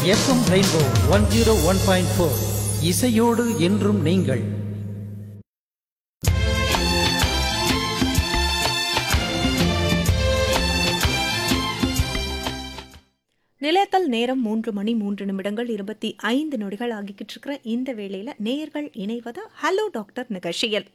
FM rainbow one zero one point four இசையோடு என்றும் நீங்கள் நிலையத்தல் நேரம் மூன்று மணி மூன்று நிமிடங்கள் இருபத்தி ஐந்து நொடிகள் ஆகிக்கிட்டு இருக்கிற இந்த வேளையில நேயர்கள் இணைவது ஹலோ டாக்டர் நிகழ்ச்சியில்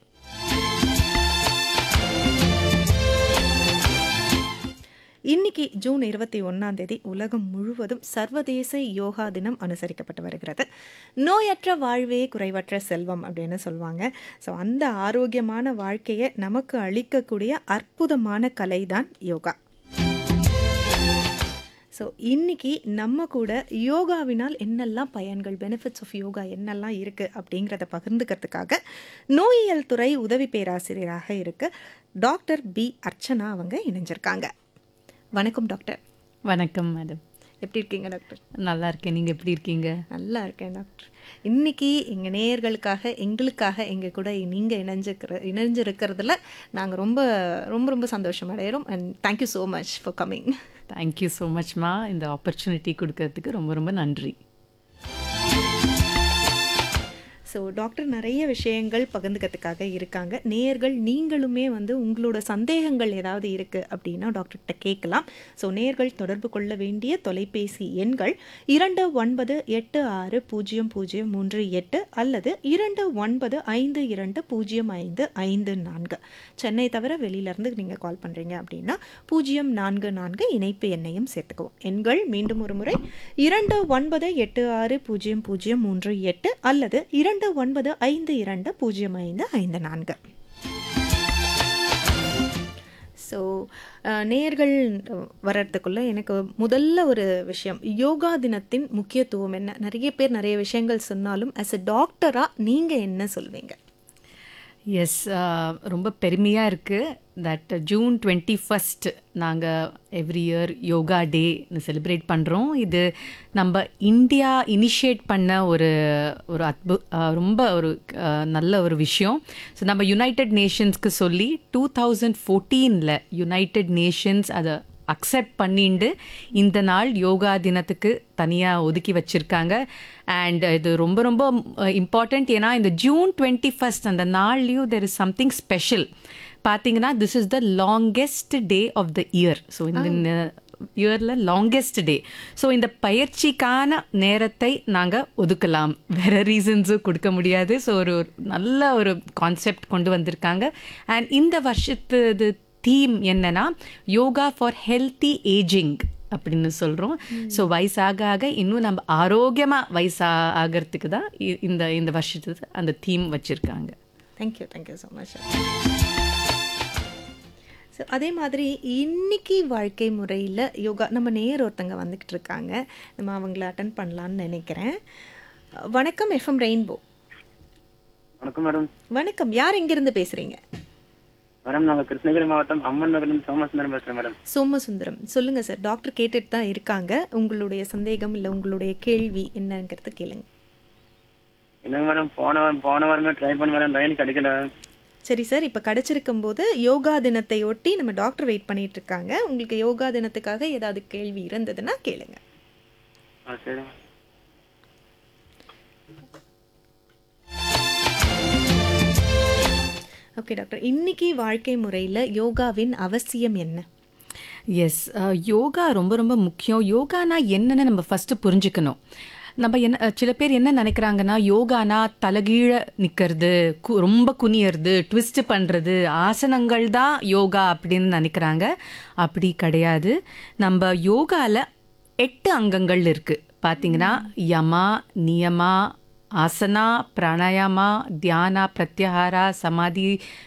இன்னைக்கு ஜூன் இருபத்தி ஒன்றாம் தேதி உலகம் முழுவதும் சர்வதேச யோகா தினம் அனுசரிக்கப்பட்டு வருகிறது நோயற்ற வாழ்வே குறைவற்ற செல்வம் அப்படின்னு சொல்லுவாங்க ஸோ அந்த ஆரோக்கியமான வாழ்க்கையை நமக்கு அளிக்கக்கூடிய அற்புதமான கலை தான் யோகா ஸோ இன்னைக்கு நம்ம கூட யோகாவினால் என்னெல்லாம் பயன்கள் பெனிஃபிட்ஸ் ஆஃப் யோகா என்னெல்லாம் இருக்குது அப்படிங்கிறத பகிர்ந்துக்கிறதுக்காக நோயியல் துறை உதவி பேராசிரியராக இருக்க டாக்டர் பி அர்ச்சனா அவங்க இணைஞ்சிருக்காங்க வணக்கம் டாக்டர் வணக்கம் மேடம் எப்படி இருக்கீங்க டாக்டர் நல்லா இருக்கேன் நீங்கள் எப்படி இருக்கீங்க நல்லா இருக்கேன் டாக்டர் இன்னைக்கு எங்கள் நேயர்களுக்காக எங்களுக்காக எங்கள் கூட நீங்கள் இணைஞ்சிருக்கிற இணைஞ்சிருக்கிறதுல நாங்கள் ரொம்ப ரொம்ப ரொம்ப சந்தோஷம் அடைகிறோம் and thank you so much for coming thank you so மச்மா இந்த ஆப்பர்ச்சுனிட்டி கொடுக்கறதுக்கு ரொம்ப ரொம்ப நன்றி ஸோ டாக்டர் நிறைய விஷயங்கள் பகிர்ந்துக்கிறதுக்காக இருக்காங்க நேயர்கள் நீங்களுமே வந்து உங்களோட சந்தேகங்கள் ஏதாவது இருக்குது அப்படின்னா டாக்டர்கிட்ட கேட்கலாம் ஸோ நேயர்கள் தொடர்பு கொள்ள வேண்டிய தொலைபேசி எண்கள் இரண்டு ஒன்பது எட்டு ஆறு பூஜ்ஜியம் பூஜ்ஜியம் மூன்று எட்டு அல்லது இரண்டு ஒன்பது ஐந்து இரண்டு பூஜ்ஜியம் ஐந்து ஐந்து நான்கு சென்னை தவிர வெளியிலேருந்து நீங்கள் கால் பண்ணுறீங்க அப்படின்னா பூஜ்ஜியம் நான்கு நான்கு இணைப்பு எண்ணையும் சேர்த்துக்குவோம் எண்கள் மீண்டும் ஒரு முறை இரண்டு ஒன்பது எட்டு ஆறு பூஜ்ஜியம் பூஜ்ஜியம் மூன்று எட்டு அல்லது இரண்டு ஒன்பது ஐந்து இரண்டு பூஜ்ஜியம் ஐந்து ஐந்து நான்கு ஸோ நேர்கள் வர்றதுக்குள்ள எனக்கு முதல்ல ஒரு விஷயம் யோகா தினத்தின் முக்கியத்துவம் என்ன நிறைய பேர் நிறைய விஷயங்கள் சொன்னாலும் அஸ் எ டாக்டராக நீங்கள் என்ன சொல்வீங்க எஸ் ரொம்ப பெருமையாக இருக்குது தட் ஜூன் டுவெண்ட்டி ஃபஸ்ட் நாங்கள் எவ்ரி இயர் யோகா டேன்னு செலிப்ரேட் பண்ணுறோம் இது நம்ம இந்தியா இனிஷியேட் பண்ண ஒரு ஒரு அத்பு அஹ், ரொம்ப ஒரு அஹ், நல்ல ஒரு விஷயம் ஸோ நம்ம யுனைடெட் நேஷன்ஸ்க்கு சொல்லி டூ தௌசண்ட் ஃபோர்டீனில் யுனைடெட் நேஷன்ஸ் அதை அக்செப்ட் பண்ணிண்டு இந்த நாள் யோகா தினத்துக்கு தனியாக ஒதுக்கி வச்சுருக்காங்க அண்ட் இது ரொம்ப ரொம்ப இம்பார்ட்டண்ட் ஏன்னா இந்த ஜூன் டுவெண்ட்டி ஃபஸ்ட் அந்த நாள்லேயும் தெர் இஸ் சம்திங் ஸ்பெஷல் பார்த்தீங்கன்னா this is the longest day of the year so இந்த இயரில் லாங்கெஸ்ட் டே ஸோ இந்த பயிற்சிக்கான நேரத்தை நாங்கள் ஒதுக்கலாம் வேறு ரீசன்ஸும் கொடுக்க முடியாது ஸோ ஒரு ஒரு நல்ல ஒரு கான்செப்ட் கொண்டு வந்திருக்காங்க அண்ட் இந்த வருஷத்து இது தீம் என்னன்னா யோகா ஃபார் ஹெல்த்தி ஏஜிங் அப்படின்னு சொல்கிறோம் ஸோ வயசாக ஆக இன்னும் நம்ம ஆரோக்கியமாக வயசா ஆகிறதுக்கு தான் இ- இந்த இந்த வருஷத்துக்கு அந்த தீம் வச்சுருக்காங்க thank you thank you so much so அதே மாதிரி இன்னைக்கு வாழ்க்கை முறையில் யோகா நம்ம நேர் ஒருத்தங்க வந்துக்கிட்டு இருக்காங்க நம்ம அவங்கள அட்டன் பண்ணலான்னு நினைக்கிறேன் வணக்கம் எஃப்எம் ரெயின்போ வணக்கம் மேடம் வணக்கம் யார் எங்கேருந்து பேசுகிறீங்க மேடம் நாங்கள் கிருஷ்ணகிரி மாவட்டம் அம்மன் நகர்லேருந்து சோமசுந்தரம் பேசுகிறேன் மேடம் சோமசுந்தரம் சொல்லுங்கள் சார் டாக்டர் கேட்டுட்டு தான் இருக்காங்க உங்களுடைய சந்தேகம் இல்லை உங்களுடைய கேள்வி என்னங்கிறது கேளுங்க என்னங்க மேடம் போன வாரம் போன வாரமே ட்ரை பண்ண மேடம் லைன் கிடைக்கல சரி சார் இப்போ கிடைச்சிருக்கும் போது யோகா தினத்தை ஒட்டி நம்ம டாக்டர் வெயிட் பண்ணிட்டு இருக்காங்க உங்களுக்கு யோகா தினத்துக்காக ஏதாவது கேள்வி இருந்ததுன்னா கேளுங்க ஆ சரி ஓகே டாக்டர் இன்னைக்கு வாழ்க்கை முறையில் யோகாவின் அவசியம் என்ன எஸ் யோகா ரொம்ப ரொம்ப முக்கியம் யோகானா என்னன்னு நம்ம ஃபஸ்ட்டு புரிஞ்சுக்கணும் நம்ம என்ன அஹ், சில பேர் என்ன நினைக்கிறாங்கன்னா யோகானா தலகீழ நிற்கிறது கு ரொம்ப குனியறது ட்விஸ்ட் பண்ணுறது ஆசனங்கள் தான் யோகா அப்படின்னு நினைக்கிறாங்க அப்படி கிடையாது நம்ம யோகாவில் எட்டு அங்கங்கள் இருக்குது பார்த்தீங்கன்னா யமா நியமா ஆசனா பிராணாயாமா தியானா பிரத்யாகாரா சமாதி